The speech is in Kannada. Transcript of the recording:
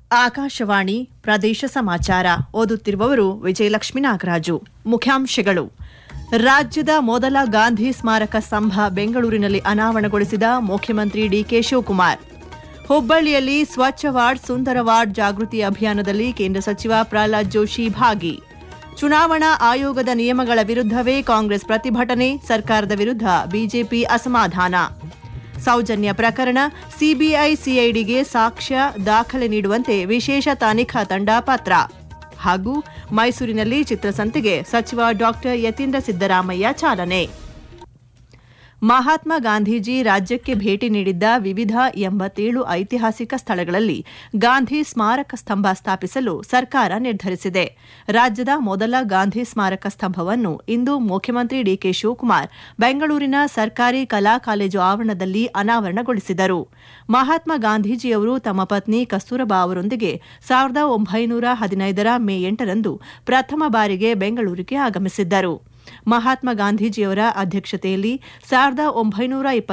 ಆಕಾಶವಾಣಿ ಪ್ರದೇಶ ಸಮಾಚಾರ ಓದುತ್ತಿರುವವರು ವಿಜಯಲಕ್ಷ್ಮಿ ನಾಗರಾಜು ಮುಖ್ಯಾಂಶಗಳು ರಾಜ್ಯದ ಮೊದಲ ಗಾಂಧಿ ಸ್ಮಾರಕ ಸ್ತಂಭ ಬೆಂಗಳೂರಿನಲ್ಲಿ ಅನಾವರಣಗೊಳಿಸಿದ ಮುಖ್ಯಮಂತ್ರಿ ಡಿಕೆ ಶಿವಕುಮಾರ್ ಹುಬ್ಬಳ್ಳಿಯಲ್ಲಿ ಸ್ವಚ್ಛ ವಾರ್ಡ್ ಸುಂದರ ವಾರ್ಡ್ ಜಾಗೃತಿ ಅಭಿಯಾನದಲ್ಲಿ ಕೇಂದ್ರ ಸಚಿವ ಪ್ರಹ್ಲಾದ್ ಜೋಶಿ ಭಾಗಿ ಚುನಾವಣಾ ಆಯೋಗದ ನಿಯಮಗಳ ವಿರುದ್ಧವೇ ಕಾಂಗ್ರೆಸ್ ಪ್ರತಿಭಟನೆ ಸರ್ಕಾರದ ವಿರುದ್ಧ ಬಿಜೆಪಿ ಅಸಮಾಧಾನ ಸೌಜನ್ಯ ಪ್ರಕರಣ ಸಿಬಿಐ ಸಿಐಡಿಗೆ ಸಾಕ್ಷ್ಯ ದಾಖಲೆ ನೀಡುವಂತೆ ವಿಶೇಷ ತನಿಖಾ ತಂಡ ಪತ್ರ ಹಾಗೂ ಮೈಸೂರಿನಲ್ಲಿ ಚಿತ್ರಸಂತೆಗೆ ಸಚಿವ ಡಾಕ್ಟರ್ ಯತೀಂದ್ರ ಸಿದ್ದರಾಮಯ್ಯ ಚಾಲನೆ ಮಹಾತ್ಮ ಗಾಂಧೀಜಿ ರಾಜ್ಯಕ್ಕೆ ಭೇಟಿ ನೀಡಿದ್ದ ವಿವಿಧ ಎಂಬತ್ತೇಳು ಐತಿಹಾಸಿಕ ಸ್ಥಳಗಳಲ್ಲಿ ಗಾಂಧಿ ಸ್ಮಾರಕ ಸ್ತಂಭ ಸ್ಥಾಪಿಸಲು ಸರ್ಕಾರ ನಿರ್ಧರಿಸಿದೆ ರಾಜ್ಯದ ಮೊದಲ ಗಾಂಧಿ ಸ್ಮಾರಕ ಸ್ತಂಭವನ್ನು ಇಂದು ಮುಖ್ಯಮಂತ್ರಿ ಡಿಕೆ ಶಿವಕುಮಾರ್ ಬೆಂಗಳೂರಿನ ಸರ್ಕಾರಿ ಕಲಾ ಕಾಲೇಜು ಆವರಣದಲ್ಲಿ ಅನಾವರಣಗೊಳಿಸಿದರು ಮಹಾತ್ಮ ಗಾಂಧೀಜಿಯವರು ತಮ್ಮ ಪತ್ನಿ ಕಸ್ತೂರಬಾ ಅವರೊಂದಿಗೆ ಸಾವಿರದ ಒಂಬೈನೂರ ಹದಿನೈದರ ಮೇ ಎಂಟರಂದು ಪ್ರಥಮ ಬಾರಿಗೆ ಬೆಂಗಳೂರಿಗೆ ಆಗಮಿಸಿದ್ದರು ಮಹಾತ್ಮ ಗಾಂಧೀಜಿಯವರ ಅಧ್ಯಕ್ಷತೆಯಲ್ಲಿ ಸಾವಿರದ ಒಂಬೈನೂರ